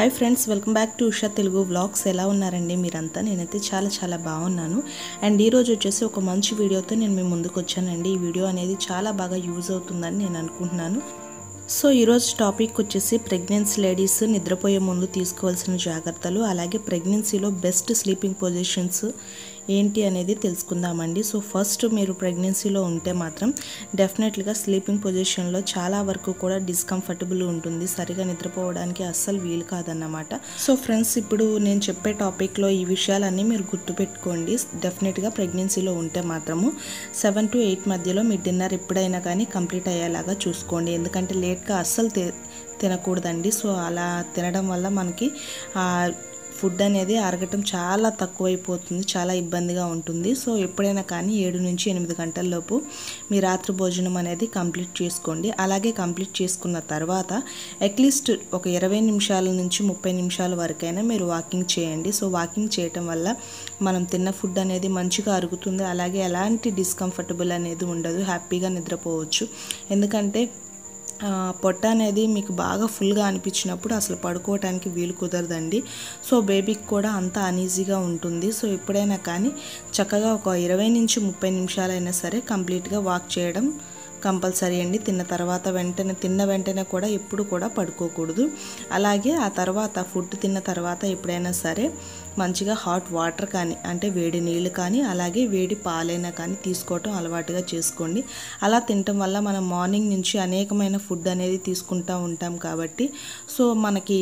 hi friends welcome back to Usha Telugu vlogs ఎలా ఉన్నారండి మీరంతా నేనైతే చాలా చాలా బాగున్నాను అండ్ ఈరోజు వచ్చేసి ఒక మంచి వీడియోతో నేను మీ ముందుకు వచ్చానండి ఈ వీడియో అనేది చాలా బాగా యూజ్ అవుతుందని నేను అనుకుంటున్నాను సో ఈరోజు టాపిక్ వచ్చేసి ప్రెగ్నెన్సీ లేడీస్ నిద్రపోయే ముందు తీసుకోవాల్సిన జాగ్రత్తలు అలాగే ప్రెగ్నెన్సీలో బెస్ట్ స్లీపింగ్ పొజిషన్స్ ఏంటి అనేది తెలుసుకుందామండి సో ఫస్ట్ మీరు ప్రెగ్నెన్సీలో ఉంటే మాత్రం డెఫినెట్లీగా స్లీపింగ్ పొజిషన్లో చాలా వరకు కూడా డిస్కంఫర్టబుల్ ఉంటుంది సరిగా నిద్రపోవడానికి అస్సలు వీలు కాదన్నమాట సో ఫ్రెండ్స్ ఇప్పుడు నేను చెప్పే టాపిక్లో ఈ విషయాలన్నీ మీరు గుర్తుపెట్టుకోండి డెఫినెట్గా ప్రెగ్నెన్సీలో ఉంటే మాత్రము సెవెన్ టు ఎయిట్ మధ్యలో మీ డిన్నర్ ఎప్పుడైనా కానీ కంప్లీట్ అయ్యేలాగా చూసుకోండి ఎందుకంటే లేట్గా అస్సలు తి తినకూడదండి సో అలా తినడం వల్ల మనకి ఆ ఫుడ్ అనేది అరగటం చాలా తక్కువైపోతుంది చాలా ఇబ్బందిగా ఉంటుంది సో ఎప్పుడైనా కానీ ఏడు నుంచి ఎనిమిది గంటల లోపు మీ రాత్రి భోజనం అనేది కంప్లీట్ చేసుకోండి అలాగే కంప్లీట్ చేసుకున్న తర్వాత అట్లీస్ట్ ఒక ఇరవై నిమిషాల నుంచి ముప్పై నిమిషాల వరకైనా మీరు వాకింగ్ చేయండి సో వాకింగ్ చేయటం వల్ల మనం తిన్న ఫుడ్ అనేది మంచిగా అరుగుతుంది అలాగే ఎలాంటి డిస్కంఫర్టబుల్ అనేది ఉండదు హ్యాపీగా నిద్రపోవచ్చు ఎందుకంటే ఆ, పొట్ట అనేది మీకు బాగా ఫుల్గా అనిపించినప్పుడు అసలు పడుకోవటానికి వీలు కుదరదండి సో బేబీకి కూడా అంత అనీజీగా ఉంటుంది సో ఎప్పుడైనా కానీ చక్కగా ఒక ఇరవై నుంచి ముప్పై నిమిషాలైనా సరే కంప్లీట్గా వాక్ చేయడం కంపల్సరీ అండి తిన్న తర్వాత వెంటనే తిన్న వెంటనే కూడా ఎప్పుడు కూడా పడుకోకూడదు అలాగే ఆ తర్వాత ఫుడ్ తిన్న తర్వాత ఎప్పుడైనా సరే మంచిగా హాట్ వాటర్ కానీ అంటే వేడి నీళ్ళు కానీ అలాగే వేడి పాలైనా కానీ తీసుకోవటం అలవాటుగా చేసుకోండి అలా తినటం వల్ల మనం మార్నింగ్ నుంచి అనేకమైన ఫుడ్ అనేది తీసుకుంటూ ఉంటాం కాబట్టి సో మనకి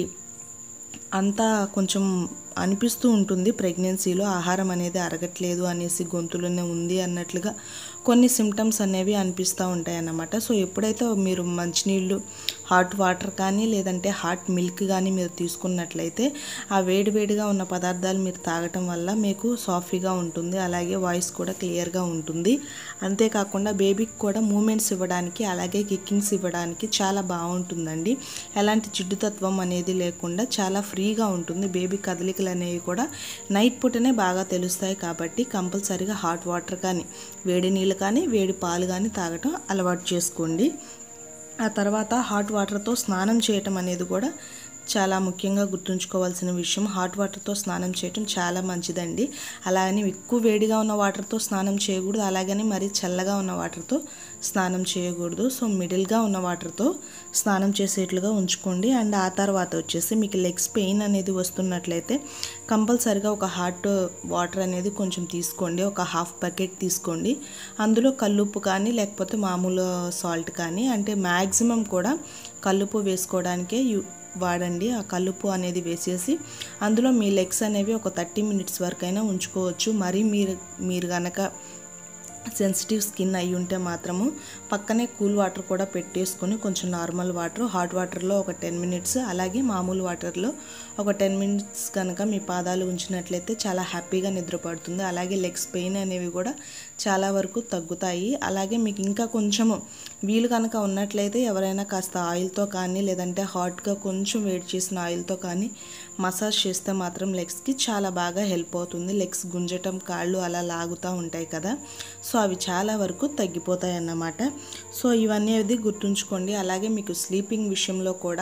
అంతా కొంచెం అనిపిస్తూ ఉంటుంది ప్రెగ్నెన్సీలో ఆహారం అనేది అరగట్లేదు అనేసి గొంతులోనే ఉంది అన్నట్లుగా కొన్ని సిమ్టమ్స్ అనేవి అనిపిస్తూ ఉంటాయి అన్నమాట సో ఎప్పుడైతే మీరు మంచినీళ్ళు హాట్ వాటర్ కానీ లేదంటే హాట్ మిల్క్ కానీ మీరు తీసుకున్నట్లయితే ఆ వేడివేడిగా ఉన్న పదార్థాలు మీరు తాగటం వల్ల మీకు సాఫీగా ఉంటుంది అలాగే వాయిస్ కూడా క్లియర్గా ఉంటుంది అంతేకాకుండా బేబీకి కూడా మూమెంట్స్ ఇవ్వడానికి అలాగే కిక్కింగ్స్ ఇవ్వడానికి చాలా బాగుంటుందండి ఎలాంటి జిడ్డుతత్వం అనేది లేకుండా చాలా ఫ్రీగా ఉంటుంది బేబీ కదలికలు అనేవి కూడా నైట్ పూటనే బాగా తెలుస్తాయి కాబట్టి కంపల్సరీగా హాట్ వాటర్ కానీ వేడి నీళ్ళు కానీ వేడి పాలు కానీ తాగటం అలవాటు చేసుకోండి ఆ తర్వాత హాట్ వాటర్తో స్నానం చేయటం అనేది కూడా చాలా ముఖ్యంగా గుర్తుంచుకోవాల్సిన విషయం హాట్ వాటర్తో స్నానం చేయటం చాలా మంచిదండి అలాగని ఎక్కువ వేడిగా ఉన్న వాటర్తో స్నానం చేయకూడదు అలాగని మరీ చల్లగా ఉన్న వాటర్తో స్నానం చేయకూడదు సో మిడిల్గా ఉన్న వాటర్తో స్నానం చేసేట్లుగా ఉంచుకోండి అండ్ ఆ తర్వాత వచ్చేసి మీకు లెగ్స్ పెయిన్ అనేది వస్తున్నట్లయితే కంపల్సరిగా ఒక హాట్ వాటర్ అనేది కొంచెం తీసుకోండి ఒక హాఫ్ బకెట్ తీసుకోండి అందులో కల్లుప్పు కానీ లేకపోతే మామూలు సాల్ట్ కానీ అంటే మ్యాక్సిమం కూడా కల్లుప్పు వేసుకోవడానికే యూ వాడండి ఆ కలుపు అనేది వేసేసి అందులో మీ లెగ్స్ అనేవి ఒక థర్టీ మినిట్స్ వరకైనా ఉంచుకోవచ్చు మరి మీరు మీరు కనుక సెన్సిటివ్ స్కిన్ అయి ఉంటే మాత్రము పక్కనే కూల్ వాటర్ కూడా పెట్టేసుకొని కొంచెం నార్మల్ వాటర్ హాట్ వాటర్లో ఒక టెన్ మినిట్స్ అలాగే మామూలు వాటర్లో ఒక టెన్ మినిట్స్ కనుక మీ పాదాలు ఉంచినట్లయితే చాలా హ్యాపీగా నిద్రపడుతుంది అలాగే లెగ్స్ పెయిన్ అనేవి కూడా చాలా వరకు తగ్గుతాయి అలాగే మీకు ఇంకా కొంచెము వీలు కనుక ఉన్నట్లయితే ఎవరైనా కాస్త ఆయిల్తో కానీ లేదంటే హాట్గా కొంచెం వేడి చేసిన ఆయిల్తో కానీ మసాజ్ చేస్తే మాత్రం లెగ్స్కి చాలా బాగా హెల్ప్ అవుతుంది లెగ్స్ గుంజటం కాళ్ళు అలా లాగుతూ ఉంటాయి కదా సో అవి చాలా వరకు తగ్గిపోతాయి అన్నమాట సో ఇవన్నీ అది గుర్తుంచుకోండి అలాగే మీకు స్లీపింగ్ విషయంలో కూడా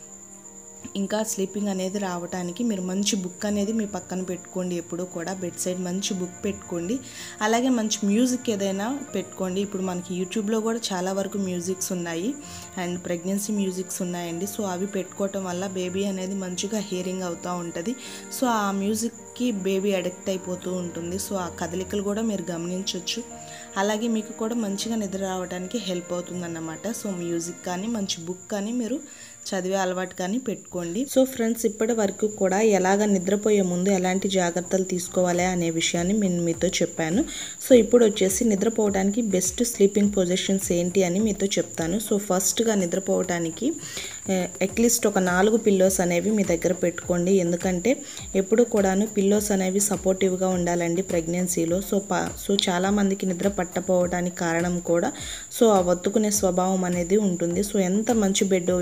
ఇంకా స్లీపింగ్ అనేది రావడానికి మీరు మంచి బుక్ అనేది మీ పక్కన పెట్టుకోండి ఎప్పుడూ కూడా బెడ్ సైడ్ మంచి బుక్ పెట్టుకోండి అలాగే మంచి మ్యూజిక్ ఏదైనా పెట్టుకోండి ఇప్పుడు మనకి యూట్యూబ్లో కూడా చాలా వరకు మ్యూజిక్స్ ఉన్నాయి అండ్ ప్రెగ్నెన్సీ మ్యూజిక్స్ ఉన్నాయండి సో అవి పెట్టుకోవటం వల్ల బేబీ అనేది మంచిగా హియరింగ్ అవుతూ ఉంటుంది సో ఆ మ్యూజిక్కి బేబీ అడిక్ట్ అయిపోతూ ఉంటుంది సో ఆ కదలికలు కూడా మీరు గమనించవచ్చు అలాగే మీకు కూడా మంచిగా నిద్ర రావడానికి హెల్ప్ అవుతుందన్నమాట సో మ్యూజిక్ కానీ మంచి బుక్ కానీ మీరు చదివే అలవాటు కానీ పెట్టుకోండి సో ఫ్రెండ్స్ ఇప్పటి వరకు కూడా ఎలాగ నిద్రపోయే ముందు ఎలాంటి జాగ్రత్తలు తీసుకోవాలి అనే విషయాన్ని నేను మీతో చెప్పాను సో ఇప్పుడు వచ్చేసి నిద్రపోవడానికి బెస్ట్ స్లీపింగ్ పొజిషన్స్ ఏంటి అని మీతో చెప్తాను సో ఫస్ట్గా నిద్రపోవడానికి అట్లీస్ట్ ఒక నాలుగు పిల్లోస్ అనేవి మీ దగ్గర పెట్టుకోండి ఎందుకంటే ఎప్పుడు కూడాను పిల్లోస్ అనేవి సపోర్టివ్గా ఉండాలండి ప్రెగ్నెన్సీలో సో పా సో చాలామందికి నిద్ర పట్టపోవడానికి కారణం కూడా సో ఆ ఒత్తుకునే స్వభావం అనేది ఉంటుంది సో ఎంత మంచి బెడ్ యూజ్ చేసి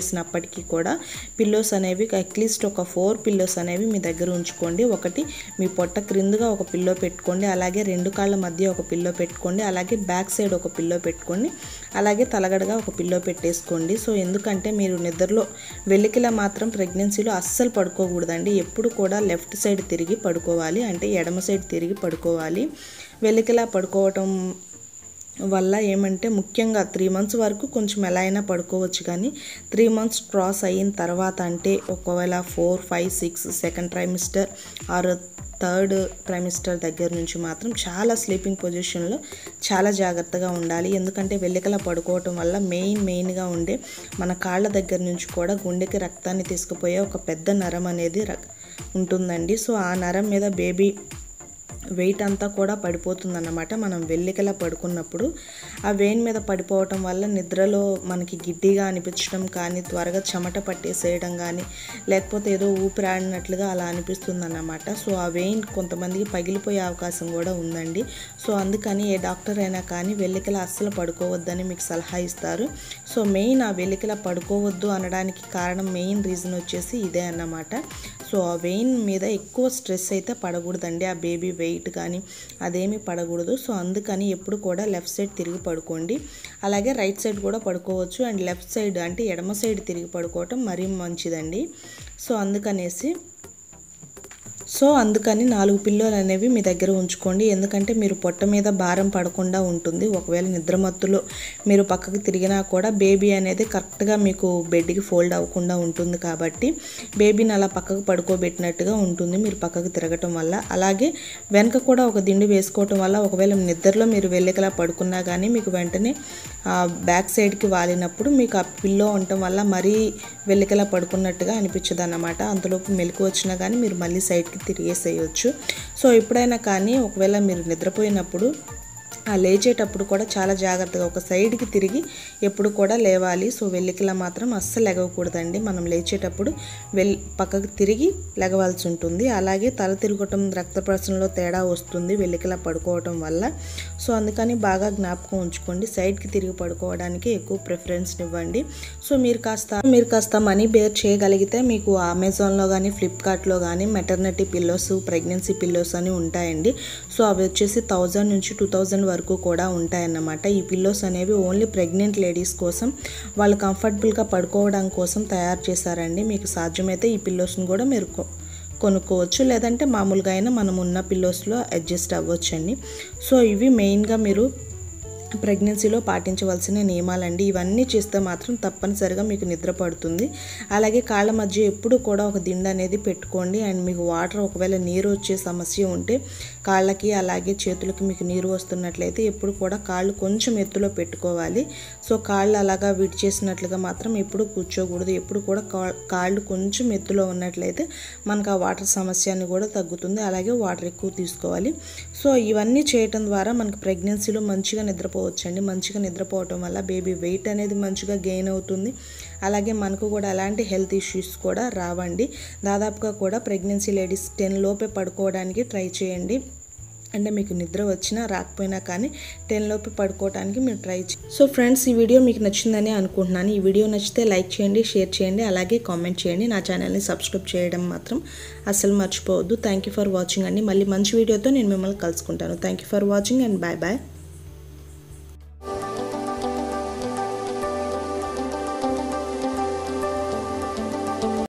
చేసినప్పటికీ కూడా పిల్లోస్ అనేవి అట్లీస్ట్ ఒక ఫోర్ పిల్లోస్ అనేవి మీ దగ్గర ఉంచుకోండి ఒకటి మీ పొట్ట క్రిందుగా ఒక పిల్లో పెట్టుకోండి అలాగే రెండు కాళ్ళ మధ్య ఒక పిల్లో పెట్టుకోండి అలాగే బ్యాక్ సైడ్ ఒక పిల్లో పెట్టుకోండి అలాగే తలగడగా ఒక పిల్లో పెట్టేసుకోండి సో ఎందుకంటే మీరు నిద్రలో వెలికిలా మాత్రం ప్రెగ్నెన్సీలో అస్సలు పడుకోకూడదండి ఎప్పుడు కూడా లెఫ్ట్ సైడ్ తిరిగి పడుకోవాలి అంటే ఎడమ సైడ్ తిరిగి పడుకోవాలి వెలికిలా పడుకోవటం వల్ల ఏమంటే ముఖ్యంగా త్రీ మంత్స్ వరకు కొంచెం ఎలా అయినా పడుకోవచ్చు కానీ త్రీ మంత్స్ క్రాస్ అయిన తర్వాత అంటే ఒకవేళ four five six second trimester or third trimester దగ్గర నుంచి మాత్రం చాలా స్లీపింగ్ పొజిషన్లో చాలా జాగ్రత్తగా ఉండాలి ఎందుకంటే వెల్లికల పడుకోవటం వల్ల మెయిన్ మెయిన్గా ఉండే మన కాళ్ళ దగ్గర నుంచి కూడా గుండెకి రక్తాన్ని తీసుకుపోయే ఒక పెద్ద నరం అనేది ర- ఉంటుందండి సో ఆ నరం మీద బేబీ వెయిట్ అంతా కూడా పడిపోతుందన్నమాట మనం వెల్లికలా పడుకున్నప్పుడు ఆ వెయిన్ మీద పడిపోవటం వల్ల నిద్రలో మనకి గిడ్డిగా అనిపించడం కానీ త్వరగా చెమట పట్టేసేయడం కానీ లేకపోతే ఏదో ఊపిరాడినట్లుగా అలా అనిపిస్తుంది అన్నమాట సో ఆ వెయిన్ కొంతమందికి పగిలిపోయే అవకాశం కూడా ఉందండి సో అందుకని ఏ డాక్టర్ అయినా కానీ వెల్లికల అస్సలు పడుకోవద్దని మీకు సలహా ఇస్తారు సో మెయిన్ ఆ వెల్లికల పడుకోవద్దు అనడానికి కారణం మెయిన్ రీజన్ వచ్చేసి ఇదే అన్నమాట సో ఆ వెయిన్ మీద ఎక్కువ స్ట్రెస్ అయితే పడకూడదండి ఆ బేబీ వెయిట్ కానీ అదేమీ పడకూడదు సో అందుకని ఎప్పుడు కూడా లెఫ్ట్ సైడ్ తిరిగి పడుకోండి అలాగే రైట్ సైడ్ కూడా పడుకోవచ్చు అండ్ లెఫ్ట్ సైడ్ అంటే ఎడమ సైడ్ తిరిగి పడుకోవటం మరీ మంచిదండి సో అందుకనేసి సో అందుకని నాలుగు పిల్లోలు అనేవి మీ దగ్గర ఉంచుకోండి ఎందుకంటే మీరు పొట్ట మీద భారం పడకుండా ఉంటుంది ఒకవేళ నిద్రమత్తులో మీరు పక్కకు తిరిగినా కూడా బేబీ అనేది కరెక్ట్గా మీకు బెడ్కి ఫోల్డ్ అవ్వకుండా ఉంటుంది కాబట్టి బేబీని అలా పక్కకు పడుకోబెట్టినట్టుగా ఉంటుంది మీరు పక్కకు తిరగటం వల్ల అలాగే వెనక కూడా ఒక దిండు వేసుకోవటం వల్ల ఒకవేళ నిద్రలో మీరు వెళ్ళకలా పడుకున్నా కానీ మీకు వెంటనే ఆ బ్యాక్ సైడ్కి వాలినప్పుడు మీకు ఆ పిల్లో ఉండటం వల్ల మరీ వెల్లికలా పడుకున్నట్టుగా అనిపించదు అన్నమాట అంతలోపు మెలకు వచ్చినా కానీ మీరు మళ్ళీ సైడ్కి తిరిగేసేయచ్చు సో ఎప్పుడైనా కానీ ఒకవేళ మీరు నిద్రపోయినప్పుడు ఆ లేచేటప్పుడు కూడా చాలా జాగ్రత్తగా ఒక సైడ్కి తిరిగి ఎప్పుడు కూడా లేవాలి సో వెల్లికిలా మాత్రం అస్సలు లెగవకూడదండి మనం లేచేటప్పుడు వెల్ పక్కకు తిరిగి లెగవాల్సి ఉంటుంది అలాగే తల తిరగటం రక్త ప్రసరణలో తేడా వస్తుంది వెల్లికిలా పడుకోవటం వల్ల సో అందుకని బాగా జ్ఞాపకం ఉంచుకోండి సైడ్కి తిరిగి పడుకోవడానికి ఎక్కువ ప్రిఫరెన్స్ ఇవ్వండి సో మీరు కాస్త మీరు కాస్త మనీ బేర్ చేయగలిగితే మీకు అమెజాన్లో కానీ ఫ్లిప్కార్ట్లో కానీ మెటర్నిటీ పిల్లోస్ ప్రెగ్నెన్సీ పిల్లోస్ అని ఉంటాయండి సో అవి వచ్చేసి థౌజండ్ నుంచి టూ థౌజండ్ వరకు కూడా ఉంటాయన్నమాట ఈ పిల్లోస్ అనేవి ఓన్లీ ప్రెగ్నెంట్ లేడీస్ కోసం వాళ్ళు కంఫర్టబుల్గా పడుకోవడం కోసం తయారు చేశారండి మీకు సాధ్యమైతే ఈ పిల్లోస్ని కూడా మీరు కొ- కొనుక్కోవచ్చు లేదంటే మామూలుగా అయినా మనం ఉన్న పిల్లోస్లో అడ్జస్ట్ అవ్వచ్చండి సో ఇవి మెయిన్గా మీరు ప్రెగ్నెన్సీలో పాటించవలసిన నియమాలండి ఇవన్నీ చేస్తే మాత్రం తప్పనిసరిగా మీకు నిద్ర పడుతుంది అలాగే కాళ్ళ మధ్య ఎప్పుడు కూడా ఒక దిండు అనేది పెట్టుకోండి అండ్ మీకు వాటర్ ఒకవేళ నీరు వచ్చే సమస్య ఉంటే కాళ్ళకి అలాగే చేతులకి మీకు నీరు వస్తున్నట్లయితే ఎప్పుడు కూడా కాళ్ళు కొంచెం ఎత్తులో పెట్టుకోవాలి సో కాళ్ళు అలాగా విడిచేసినట్లుగా మాత్రం ఎప్పుడు కూర్చోకూడదు ఎప్పుడు కూడా కా- కాళ్ళు కొంచెం ఎత్తులో ఉన్నట్లయితే మనకు ఆ వాటర్ సమస్య అని కూడా తగ్గుతుంది అలాగే వాటర్ ఎక్కువ తీసుకోవాలి సో ఇవన్నీ చేయటం ద్వారా మనకు ప్రెగ్నెన్సీలో మంచిగా నిద్రపోవచ్చండి మంచిగా నిద్రపోవటం వల్ల బేబీ వెయిట్ అనేది మంచిగా గెయిన్ అవుతుంది అలాగే మనకు కూడా ఎలాంటి హెల్త్ ఇష్యూస్ కూడా రావండి దాదాపుగా కూడా ప్రెగ్నెన్సీ లేడీస్ టెన్ లోపే పడుకోవడానికి ట్రై చేయండి అంటే మీకు నిద్ర వచ్చినా రాకపోయినా కానీ టెన్ లోపు పడుకోవడానికి మీరు ట్రై చేయండి సో ఫ్రెండ్స్ ఈ వీడియో మీకు నచ్చిందని అనుకుంటున్నాను ఈ వీడియో నచ్చితే లైక్ చేయండి షేర్ చేయండి అలాగే కామెంట్ చేయండి నా ఛానల్ని సబ్స్క్రైబ్ చేయడం మాత్రం అస్సలు మర్చిపోవద్దు థ్యాంక్ యూ ఫర్ వాచింగ్ అండి మళ్ళీ మంచి వీడియోతో నేను మిమ్మల్ని కలుసుకుంటాను thank you for watching and bye bye